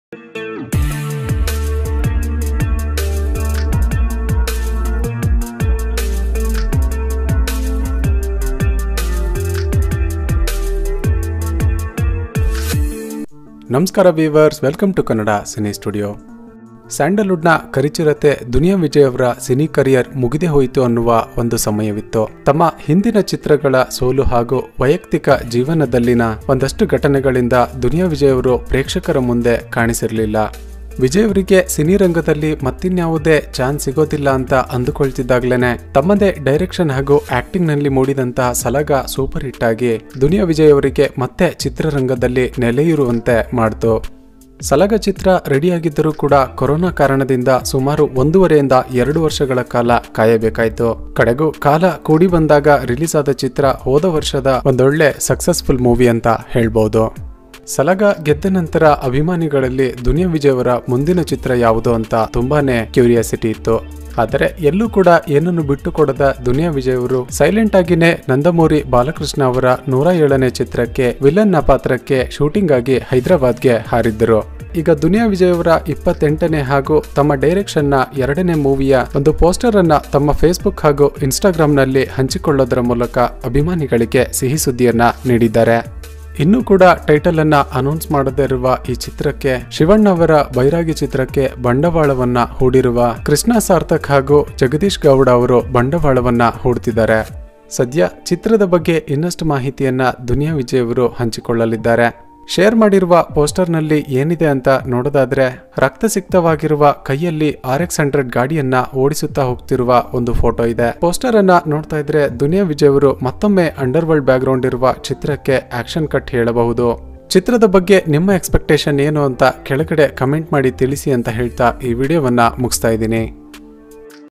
ನಮಸ್ಕಾರ viewers welcome to Kannada cine studio ಸ್ಯಾಂಡಲ್ವುಡ್ನ ಕರಿಚಿರತೆ ದುನಿಯಾ ವಿಜಯ್ ಅವರ ಸಿನಿ ಕರಿಯರ್ ಮುಗಿದೇ ಹೋಯಿತು ಅನ್ನುವ ಒಂದು ಸಮಯವಿತ್ತು ತಮ್ಮ ಹಿಂದಿನ ಚಿತ್ರಗಳ ಸೋಲು ಹಾಗೂ ವೈಯಕ್ತಿಕ ಜೀವನದಲ್ಲಿನ ಒಂದಷ್ಟು ಘಟನೆಗಳಿಂದ ದುನಿಯಾ ವಿಜಯ್ ಅವರು ಪ್ರೇಕ್ಷಕರ ಮುಂದೆ ಕಾಣಿಸಿರಲಿಲ್ಲ ವಿಜಯ್ ಅವರಿಗೆ ಸಿನಿ ರಂಗದಲ್ಲಿ ಮತ್ತಿನ್ಯಾವುದೇ ಚಾನ್ಸ್ ಸಿಗೋದಿಲ್ಲ ಅಂತ ಅಂದುಕೊಳ್ತಿದ್ದಾಗ್ಲೇನೆ ತಮ್ಮದೇ ಡೈರೆಕ್ಷನ್ ಹಾಗೂ ಆಕ್ಟಿಂಗ್ ನಲ್ಲಿ ಮೂಡಿದಂತಹ ಸಲಗ ಸೂಪರ್ ಹಿಟ್ ಆಗಿ ದುನಿಯಾ ವಿಜಯ್ ಅವರಿಗೆ ಮತ್ತೆ ಚಿತ್ರರಂಗದಲ್ಲಿ ನೆಲೆಯಿರುವಂತೆ ಮಾಡ್ತು ಸಲಗ ಚಿತ್ರ ರೆಡಿಯಾಗಿದ್ದರೂ ಕೂಡ ಕೊರೋನಾ ಕಾರಣದಿಂದ ಸುಮಾರು ಒಂದೂವರೆಯಿಂದ ಎರಡು ವರ್ಷಗಳ ಕಾಲ ಕಾಯಬೇಕಾಯಿತು ಕಡೆಗೂ ಕಾಲ ಕೂಡಿ ಬಂದಾಗ ರಿಲೀಸ್ ಆದ ಚಿತ್ರ ಹೋದ ವರ್ಷದ ಒಂದೊಳ್ಳೆ ಸಕ್ಸಸ್ಫುಲ್ ಮೂವಿ ಅಂತ ಹೇಳ್ಬೋದು ಸಲಗ ಗೆದ್ದ ನಂತರ ಅಭಿಮಾನಿಗಳಲ್ಲಿ ದುನಿಯಾ ವಿಜಯ್ ಅವರ ಮುಂದಿನ ಚಿತ್ರ ಯಾವುದು ಅಂತ ತುಂಬಾನೇ ಕ್ಯೂರಿಯಾಸಿಟಿ ಇತ್ತು ಆದರೆ ಎಲ್ಲೂ ಕೂಡ ಏನನ್ನು ಬಿಟ್ಟು ಕೊಡದ ದುನಿಯಾ ವಿಜಯ್ ಅವರು ಸೈಲೆಂಟ್ ಆಗಿನೇ ನಂದಮೂರಿ ಬಾಲಕೃಷ್ಣ ಅವರ ನೂರ ಏಳನೇ ಚಿತ್ರಕ್ಕೆ ವಿಲನ್ನ ಪಾತ್ರಕ್ಕೆ ಶೂಟಿಂಗ್ ಆಗಿ ಹೈದರಾಬಾದ್ಗೆ ಹಾರಿದ್ದರು ಈಗ ದುನಿಯಾ ವಿಜಯ್ ಅವರ ಇಪ್ಪತ್ತೆಂಟನೇ ಹಾಗೂ ತಮ್ಮ ಡೈರೆಕ್ಷನ್ ನ ಎರಡನೇ ಮೂವಿಯ ಒಂದು ಪೋಸ್ಟರ್ ಅನ್ನ ತಮ್ಮ ಫೇಸ್ಬುಕ್ ಹಾಗೂ ಇನ್ಸ್ಟಾಗ್ರಾಮ್ ನಲ್ಲಿ ಹಂಚಿಕೊಳ್ಳೋದರ ಮೂಲಕ ಅಭಿಮಾನಿಗಳಿಗೆ ಸಿಹಿ ಸುದ್ದಿಯನ್ನ ನೀಡಿದ್ದಾರೆ ಇನ್ನೂ ಕೂಡ ಟೈಟಲ್ ಅನ್ನ ಅನೌನ್ಸ್ ಮಾಡದೇ ಇರುವ ಈ ಚಿತ್ರಕ್ಕೆ ಶಿವಣ್ಣ ಅವರ ಬೈರಾಗಿ ಚಿತ್ರಕ್ಕೆ ಬಂಡವಾಳವನ್ನ ಹೂಡಿರುವ ಕೃಷ್ಣ ಸಾರ್ಥಕ್ ಹಾಗೂ ಜಗದೀಶ್ ಗೌಡ ಅವರು ಬಂಡವಾಳವನ್ನ ಹೂಡ್ತಿದ್ದಾರೆ ಸದ್ಯ ಚಿತ್ರದ ಬಗ್ಗೆ ಇನ್ನಷ್ಟು ಮಾಹಿತಿಯನ್ನ ದುನಿಯಾ ವಿಜಯ್ ಅವರು ಹಂಚಿಕೊಳ್ಳಲಿದ್ದಾರೆ ಶೇರ್ ಮಾಡಿರುವ ಪೋಸ್ಟರ್ನಲ್ಲಿ ಏನಿದೆ ಅಂತ ನೋಡೋದಾದ್ರೆ ರಕ್ತಸಿಕ್ತವಾಗಿರುವ ಕೈಯಲ್ಲಿ ಆರ್ ಎಕ್ಸ್ ಹಂಡ್ರೆಡ್ ಗಾಡಿಯನ್ನ ಓಡಿಸುತ್ತಾ ಹೋಗ್ತಿರುವ ಒಂದು ಫೋಟೋ ಇದೆ ಪೋಸ್ಟರ್ ಅನ್ನ ನೋಡ್ತಾ ಇದ್ರೆ ದುನಿಯಾ ವಿಜಯ್ ಅವರು ಮತ್ತೊಮ್ಮೆ ಅಂಡರ್ ವರ್ಲ್ಡ್ ಬ್ಯಾಕ್ ಗ್ರೌಂಡ್ ಇರುವ ಚಿತ್ರಕ್ಕೆ ಆಕ್ಷನ್ ಕಟ್ ಹೇಳಬಹುದು ಚಿತ್ರದ ಬಗ್ಗೆ ನಿಮ್ಮ ಎಕ್ಸ್ಪೆಕ್ಟೇಷನ್ ಏನು ಅಂತ ಕೆಳಗಡೆ ಕಮೆಂಟ್ ಮಾಡಿ ತಿಳಿಸಿ ಅಂತ ಹೇಳ್ತಾ ಈ ವಿಡಿಯೋವನ್ನ ಮುಗಿಸ್ತಾ ಇದ್ದೀನಿ